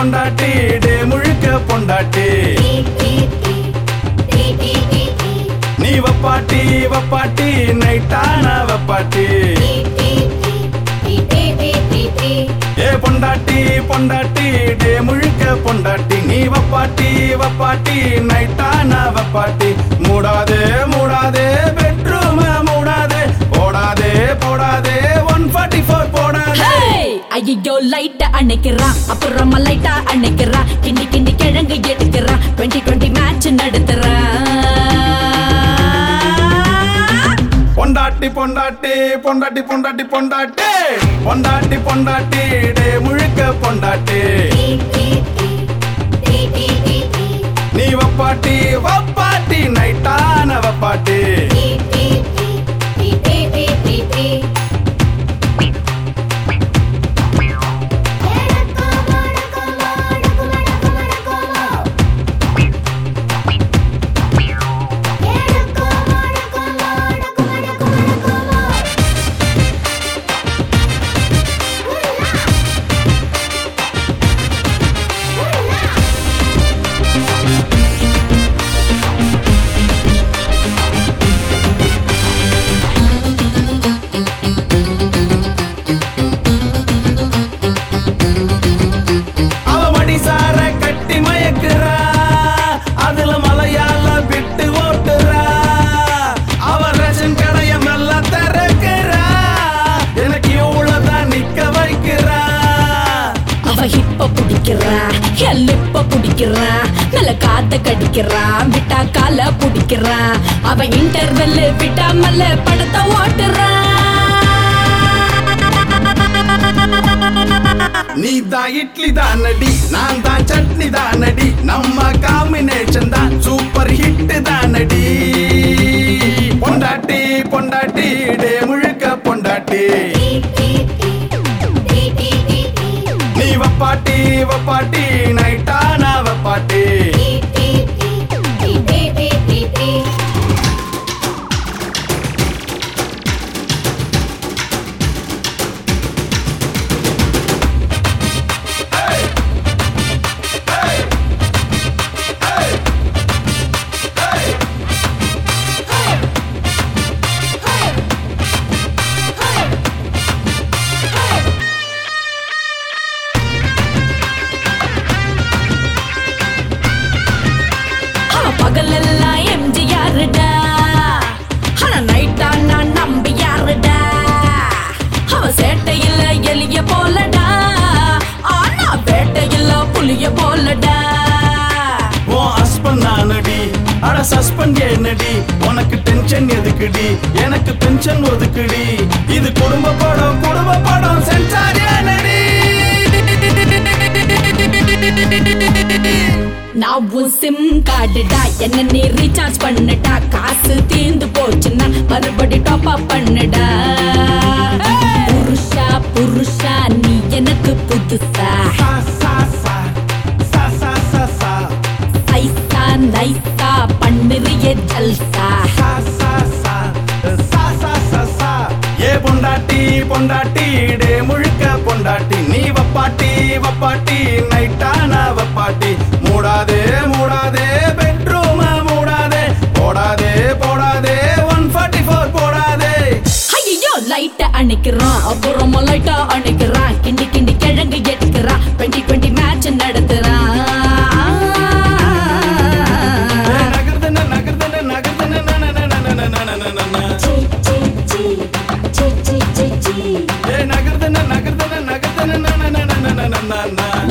பொண்டாட்டி டே முழுக்க பொண்டாட்டி நீ வப்பாட்டி வப்பாட்டி நைட்டான வப்பாட்டி ஏ பொண்டாட்டி பொண்டாட்டி டே முழுக்க பொண்டாட்டி நீ வப்பாட்டி வப்பாட்டி நைட்டான வப்பாட்டி மூடாதே மூடாதே பெட்ரூம மூடாதே போடாதே போடாதே ஒன் ஃபார்ட்டி ஃபோர் போடாதே ஐயோ லைட்ட அணைக்கிறான் அப்புறமா லைட்டா அணைக்கிறான் கிண்டி கிண்டி கிழங்கு எடுக்கிறான் டுவெண்ட்டி டுவெண்ட்டி மேட்ச் நடத்துறான் பொண்டாட்டி பொண்டாட்டி பொண்டாட்டி பொண்டாட்டி பொண்டாட்டி பொண்டாட்டி பொண்டாட்டி டே முழுக்க பொண்டாட்டி நீ வப்பாட்டி வப்பாட்டி நைட்டான வப்பாட்டி அவ மடிசார கட்டி மயக்குறா அதுல மலையாள விட்டு ஓட்டுறா அவ ரேஷன் கடைய மெல்ல திறக்கிறா எனக்கு இவ்வளவுதான் நிக்க வைக்கிறா அவ ஹிப்ப புடிக்கிறா ஹெல்லிப்ப புடிக்கிறா நல்ல காத்த கடிக்கிறா விட்டா கால புடிக்கிறா அவ இன்டர்வெல் விட்டா மல்ல படத்தை ஓட்டுறா நீ தான் இட்லி தான் நடி நான் தான் சட்னி தான் நடி நம்ம காம்பினேஷன் தான் சூப்பர் ஹிட் தான் நடி பொண்டாட்டி பொண்டாட்டி டே முழுக்க பொண்டாட்டி நீ வப்பாட்டி வப்பாட்டி நைட்டான வப்பாட்டி அவ பகலெல்லாம் எம்ஜிஆருடா ஆனா நைட்டா நான் நம்பி யாருடா அவ சேட்டையில எலிய போலடா ஆனா வேட்டையில புலிய போலடா உன் ஹஸ்பண்ட் நானடி அட சஸ்பெண்ட் என்னடி உனக்கு டென்ஷன் எதுக்குடி எனக்கு பென்ஷன் ஒதுக்குடி இது குடும்ப படம் குடும்ப படம் சென்சார் ஏனடி நான் உன் சிம் கார்டுடா என்ன நீ ரீசார்ஜ் பண்ணுடா காசு தீர்ந்து போச்சுன்னா மறுபடி டாப் அப் பண்ணுடா புருஷா புருஷா நீ எனக்கு புதுசா சா, சா, சா. சா, சா, சா, சா. ஐசா நைசா பண்ணுறிய ஜல்சா சா, சா, சா. சா, சா, சா, சா. ஏ பொண்டாட்டி பொண்டாட்டி டே முழுக்க பொண்டாட்டி நீ வப்பாட்டி வப்பாட்டி நைட்டான வப்பாட்டி மூடாதே மூடாதே பெட்ரூம மூடாதே போடாதே போடாதே ஒன் ஃபார்ட்டி ஃபோர் போடாதே ஐயோ லைட்ட அணைக்கிறான் அப்புறமா லைட்டா அணைக்கிறான் கிண்டி கிண்டி கிழங்கு எடுக்கிறான் டுவெண்ட்டி டுவெண்ட்டி மேட்ச் நடத்துறான் ஏ, நகர்துன்னு, நகர்துன்னு, நகர்துன்னு, நன, நன, நன, நன, நன, நன. ஏ, நகர்துன்னு, நகர்துன்னு, நகர்துன்னு, நன, நன, நன, நன, நன, நன.